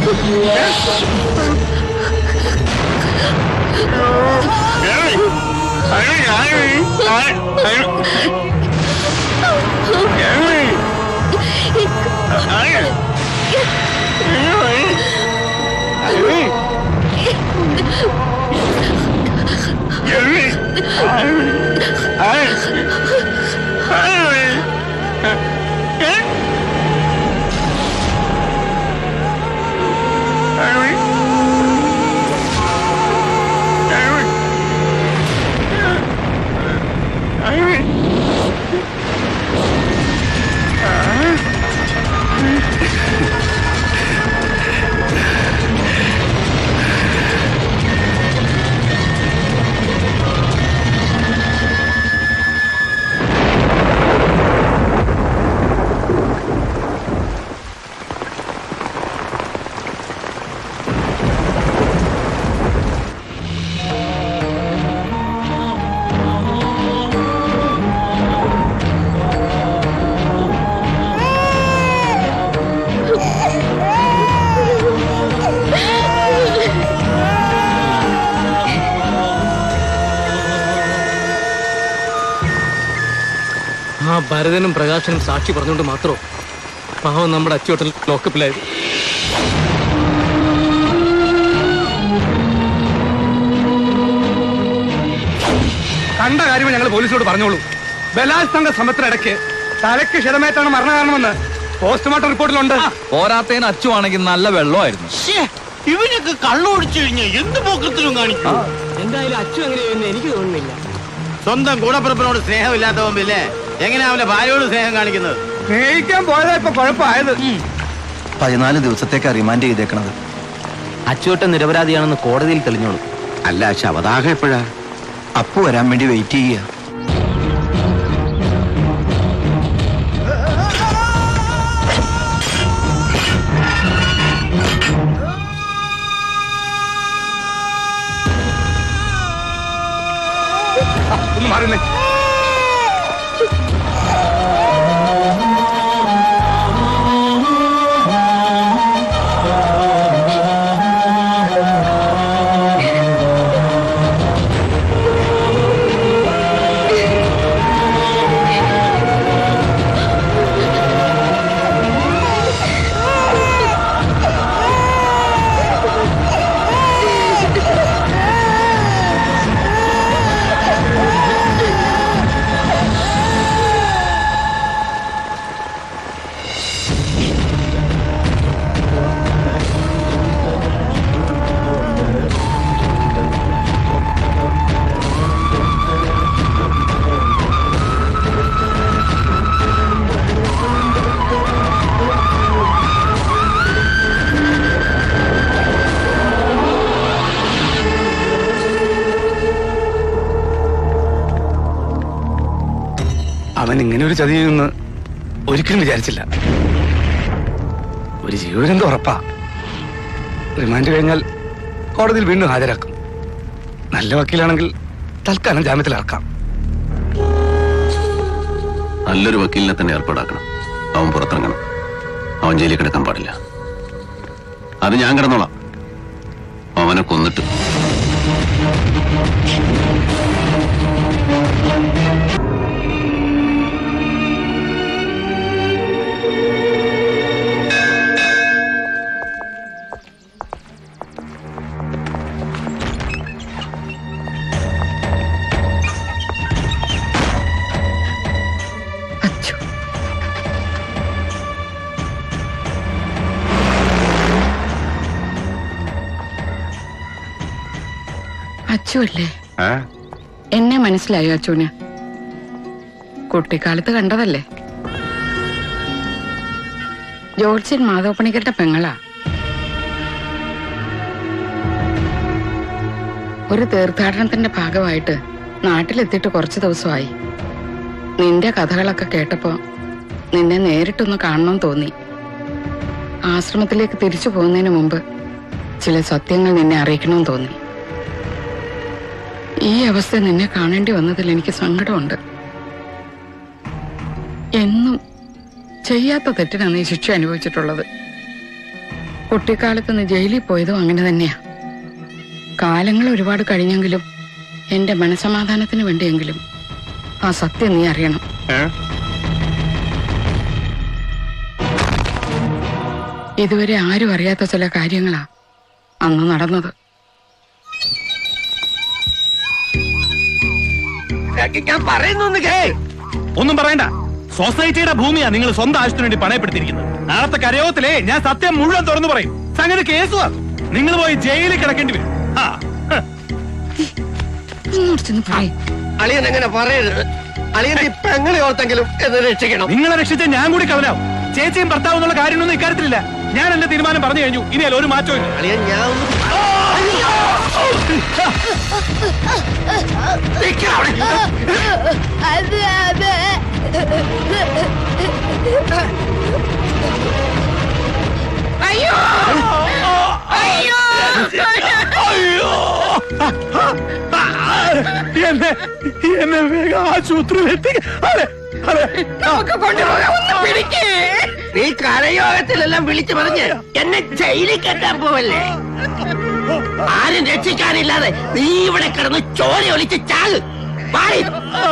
ആ ഭരതനും പ്രകാശനും സാക്ഷി പറഞ്ഞുകൊണ്ട് മാത്രം പാവം നമ്മുടെ അച്ചുവട്ടൽ ലോക്കപ്പിലായത് കണ്ട കാര്യം ഞങ്ങൾ പോലീസിനോട് പറഞ്ഞോളൂ ബലാത്സംഗ ശ്രമത്തിനിടയ്ക്ക് തലയ്ക്ക് ക്ഷതമേറ്റാണ് മരണകാരണമെന്ന് പോസ്റ്റ്മോർട്ടം റിപ്പോർട്ടിലുണ്ട് പോരാത്തതിന് അച്ചുവാണെങ്കിൽ നല്ല വെള്ളമായിരുന്നു ഇവനൊക്കെ കള്ളൊടിച്ചു കഴിഞ്ഞാൽ എന്ത് പോക്കത്തിലും കാണിക്കും എന്തായാലും അച്ചു എങ്ങനെയായിരുന്നു എനിക്ക് തോന്നുന്നില്ല സ്വന്തം കൂടപ്പിറപ്പിനോട് സ്നേഹമില്ലാത്തവൻ പിന്നെ എങ്ങനെയാ അവന്റെ ഭാര്യയോട് സ്നേഹം കാണിക്കുന്നത് സ്നേഹിക്കാൻ പോയതാ ഇപ്പൊ കുഴപ്പമായത് പതിനാല് ദിവസത്തേക്ക് റിമാൻഡ് ചെയ്തേക്കണത് അച്ചുവട്ടൻ നിരപരാധിയാണെന്ന് കോടതിയിൽ തെളിഞ്ഞോളൂ അല്ല ശവദാഹം എപ്പോഴാ അപ്പു വരാൻ വേണ്ടി വെയിറ്റ് ചെയ്യുക ഒന്ന് മാറുന്നേ അവൻ ഇങ്ങനെ ഒരു ചതി ചെയ്യുമെന്ന് ഒരിക്കലും വിചാരിച്ചില്ല ഒരു ജീവനെന്തോ ഉറപ്പാ റിമാൻഡ് കഴിഞ്ഞാൽ കോടതിയിൽ വീണ്ടും ഹാജരാക്കും നല്ല വക്കീലാണെങ്കിൽ തൽക്കാലം ജാമ്യത്തിലിറക്കാം നല്ലൊരു വക്കീലിനെ തന്നെ ഏർപ്പാടാക്കണം അവൻ പുറത്തിറങ്ങണം അവൻ ജയിലിൽ കിടക്കാൻ പാടില്ല അത് ഞാൻ കിടന്നോളാം അവനെ കൊന്നിട്ട് അച്ചു അച്ചു അല്ലേ എന്നെ മനസ്സിലായോ അച്ചുവിന് കുട്ടിക്കാലത്ത് കണ്ടതല്ലേ ജോർജിൻ മാധവപ്പണിക്കരുടെ പെങ്ങളാ ഒരു തീർത്ഥാടനത്തിന്റെ ഭാഗമായിട്ട് നാട്ടിലെത്തിയിട്ട് കുറച്ച് ദിവസമായി നിന്റെ കഥകളൊക്കെ കേട്ടപ്പോ നിന്നെ നേരിട്ടൊന്ന് കാണണമെന്ന് തോന്നി ആശ്രമത്തിലേക്ക് തിരിച്ചു പോകുന്നതിന് മുമ്പ് ചില സത്യങ്ങൾ നിന്നെ അറിയിക്കണമെന്ന് തോന്നി ഈ അവസ്ഥ നിന്നെ കാണേണ്ടി വന്നതിൽ എനിക്ക് സങ്കടമുണ്ട് എന്നും ചെയ്യാത്ത തെറ്റിനാണ് നീ ശിക്ഷ അനുഭവിച്ചിട്ടുള്ളത് കുട്ടിക്കാലത്ത് നിന്ന് ജയിലിൽ പോയതും അങ്ങനെ തന്നെയാ കാലങ്ങൾ ഒരുപാട് കഴിഞ്ഞെങ്കിലും എന്റെ മനസമാധാനത്തിന് വേണ്ടിയെങ്കിലും ആ സത്യം നീ അറിയണം ഇതുവരെ ആരും അറിയാത്ത ചില കാര്യങ്ങളാ അന്ന് നടന്നത് ഞാൻ പറയുന്നു കേ ഒന്നും പറയണ്ട സൊസൈറ്റിയുടെ ഭൂമിയാ നിങ്ങൾ സ്വന്തം ആവശ്യത്തിന് വേണ്ടി പണയപ്പെടുത്തിയിരിക്കുന്നത് നാളത്തെ കരയോത്തിലേ ഞാൻ സത്യം മുഴുവൻ തുറന്നു പറയും സംഗതി കേസുവാ നിങ്ങൾ പോയി ജയിലിൽ കിടക്കേണ്ടി വരും ആ, ഹ്. ഒന്നുകൂടി ചെന്ന് പറയും അളിയൻ എങ്ങനെ പറയരുത് അളിയന്റെ ഈ പെങ്ങളെ ഓർത്തെങ്കിലും എന്ന് രക്ഷിക്കണം നിങ്ങളെ രക്ഷിച്ച ഞാൻ കൂടി കളനാവും ചേച്ചിയും ഭർത്താവും എന്നുള്ള കാര്യമൊന്നും ഇക്കാര്യത്തിലില്ല ഞാൻ എന്റെ തീരുമാനം പറഞ്ഞു കഴിഞ്ഞു ഇനി അതിൽ ഒരു മാറ്റവും ഇല്ല അളിയൻ ഞാൻ ഒന്ന് എന്നെ എന്നെ വേഗം ആശുപത്രിയിലെത്തി അതെ അതെ നീ കരയോഗത്തിലെല്ലാം വിളിച്ചു പറഞ്ഞ് എന്നെ ജയിലിൽ കെട്ടാൻ പോവല്ലേ ആരും രക്ഷിക്കാനില്ലാതെ നീ ഇവിടെ കിടന്ന് ചോര ഒലിച്ച് ചാക് വാടി.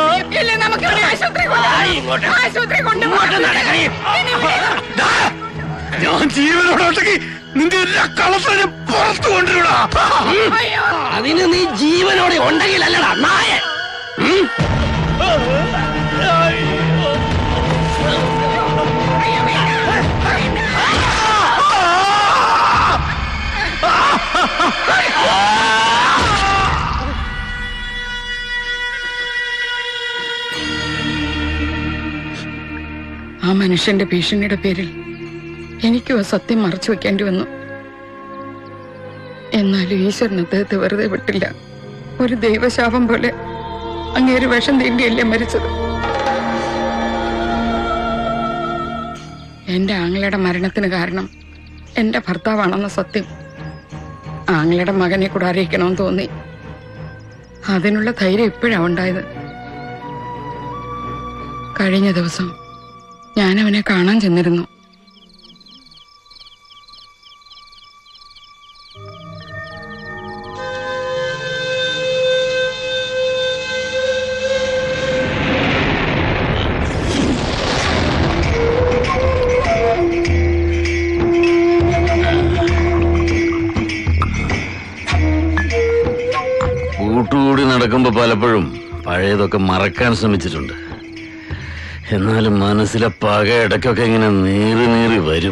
വാടി ഇങ്ങോട്ട്. ഇങ്ങോട്ട് നടക്കണേ. ദാ, ഞാൻ ജീവനോടൊട്ടേക്ക് നിന്റെ എല്ലാ കളത്തിനും പുറത്തു കൊണ്ടുവിടാ അതിന് നീ ജീവനോടെ ഉണ്ടെങ്കിലല്ലടാ നായ ഉം? ആ മനുഷ്യന്റെ ഭീഷണിയുടെ പേരിൽ എനിക്കും ആ സത്യം മറച്ചു വെക്കേണ്ടി വന്നു എന്നാലും ഈശ്വരൻ അദ്ദേഹത്തെ വെറുതെ വിട്ടില്ല ഒരു ദൈവശാപം പോലെ അങ്ങേര് വിഷം തീണ്ടിയല്ലേ മരിച്ചത് എന്റെ ആങ്ങളയുടെ മരണത്തിന് കാരണം എന്റെ ഭർത്താവാണെന്ന സത്യം ആങ്ങളയുടെ മകനെ കൂടെ അറിയിക്കണമെന്ന് തോന്നി അതിനുള്ള ധൈര്യം ഇപ്പോഴാ ഉണ്ടായത് കഴിഞ്ഞ ദിവസം ഞാൻ അവനെ കാണാൻ ചെന്നിരുന്നു കൂട്ടുകൂടി നടക്കുമ്പോ പലപ്പോഴും പഴയതൊക്കെ മറക്കാൻ ശ്രമിച്ചിട്ടുണ്ട് എന്നാലും മനസ്സിലെ പക ഇടയ്ക്കൊക്കെ ഇങ്ങനെ നീറി നീറി വരും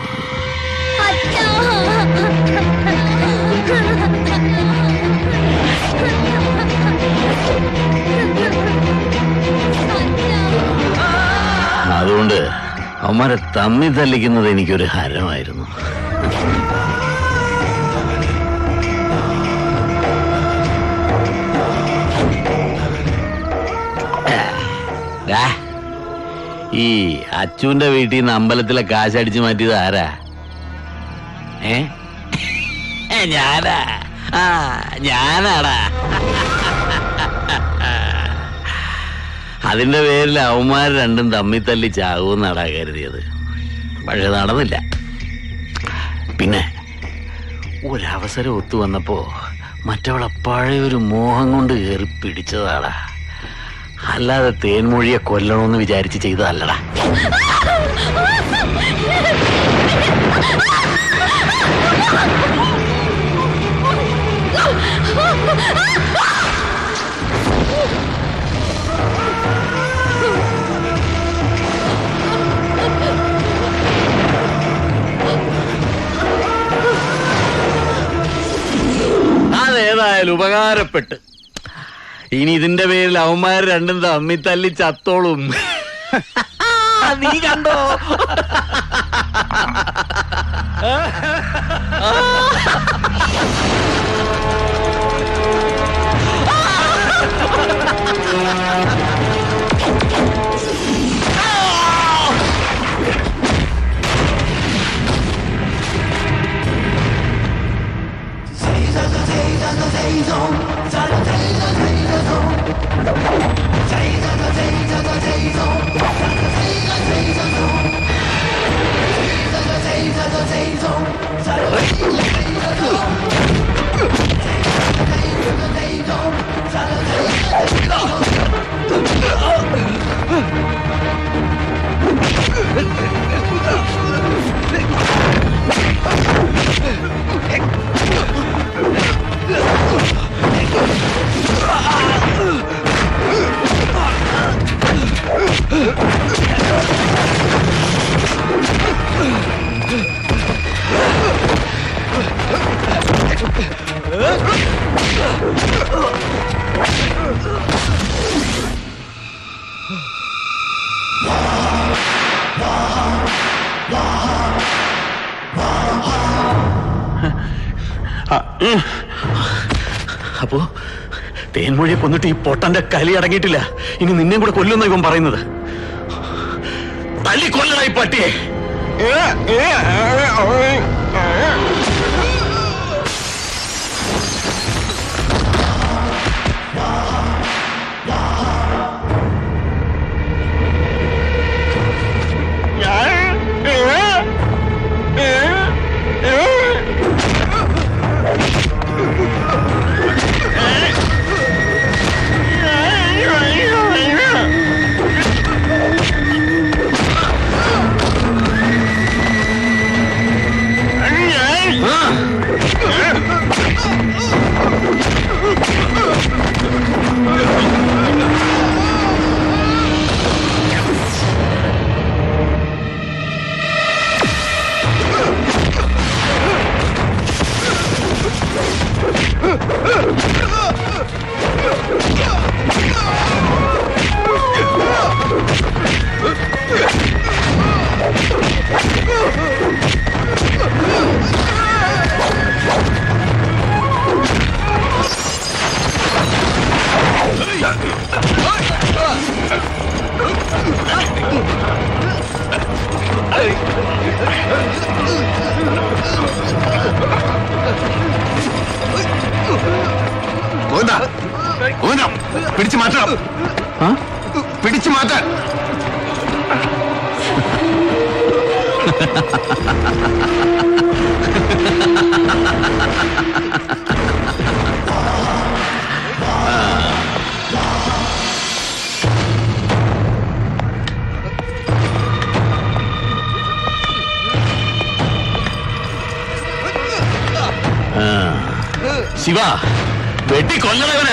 അതുകൊണ്ട് അവന്മാരെ തമ്മി തല്ലിക്കുന്നത് എനിക്കൊരു ഹരമായിരുന്നു ദാ, ഈ അച്ചുവിന്റെ വീട്ടിൽ നിന്ന് അമ്പലത്തിലെ കാശ് അടിച്ചു മാറ്റിയത് ആരാ ഏ ഞാനാ ആ ഞാനാടാ അതിന്റെ പേരിൽ അവന്മാർ രണ്ടും തമ്മിൽ തല്ലി ചാകുമെന്നാടാ കരുതിയത് പക്ഷെ നടന്നില്ല പിന്നെ ഒരവസരം ഒത്തു വന്നപ്പോ മറ്റവളെ പഴയ ഒരു മോഹം കൊണ്ട് കയറി പിടിച്ചതാടാ അല്ലാതെ തേൻമൊഴിയെ കൊല്ലണമെന്ന് വിചാരിച്ച് ചെയ്തതല്ലടാ അതേതായാലും ഉപകാരപ്പെട്ട് ഇനി ഇതിന്റെ പേരിൽ അവന്മാർ രണ്ടും തമ്മി തല്ലി ചത്തോളും നീ കണ്ടോ അപ്പോ തേൻമൊഴിയെ കൊന്നിട്ട് ഈ പൊട്ടന്റെ കലി അടങ്ങിയിട്ടില്ല ഇനി നിന്നെ കൂടെ കൊല്ലുന്ന ഇവൻ പറയുന്നത് തല്ലി കൊല്ലണ ഈ പട്ടിയെ പിടിച്ചു മാറ്റണം പിടിച്ചു മാറ്റാൻ ശിവ വെട്ടി കൊല്ലണവന്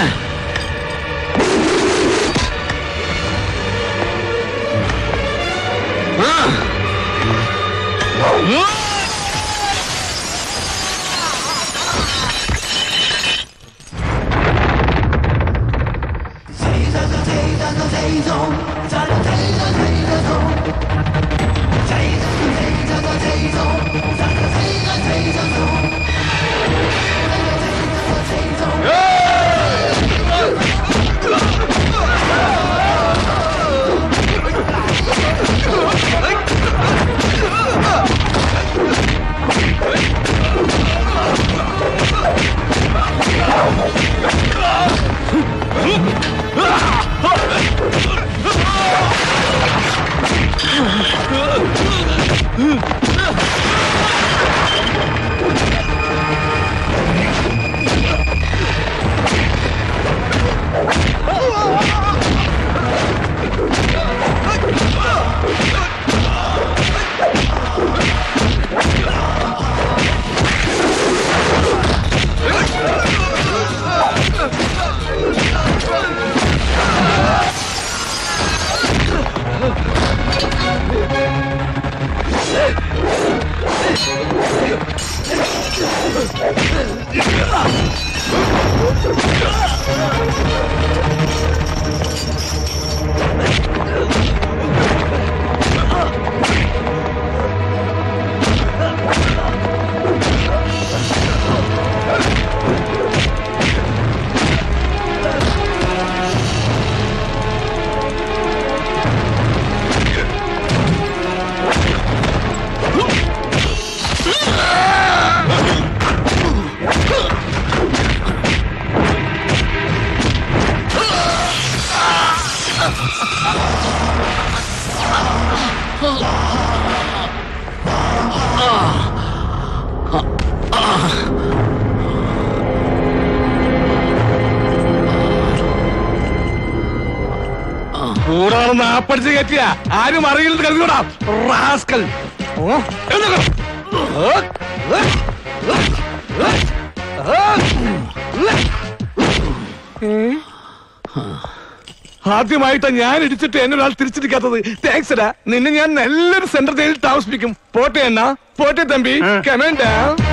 കൂടാണെന്ന് ആപ്പടിച്ച് കയറ്റിയ ആരും അറിയില്ലെന്ന് കരുതിയോടാ റാസ്കൽ ഓ, എഴുന്നേൽക്കണം. ഓ, ഓ, ഓ, ഓ, ഓ. ആദ്യമായിട്ടാ ഞാൻ ഇടിച്ചിട്ട് എന്നെ ഒരാൾ തിരിച്ചിരിക്കാത്തത് താങ്ക്സ് എടാ നിന്നെ ഞാൻ നല്ലൊരു സെന്റർ ജയിലിൽ താമസിപ്പിക്കും പോട്ടെ എന്നാ പോട്ടെ തമ്പി കമേണ്ടാ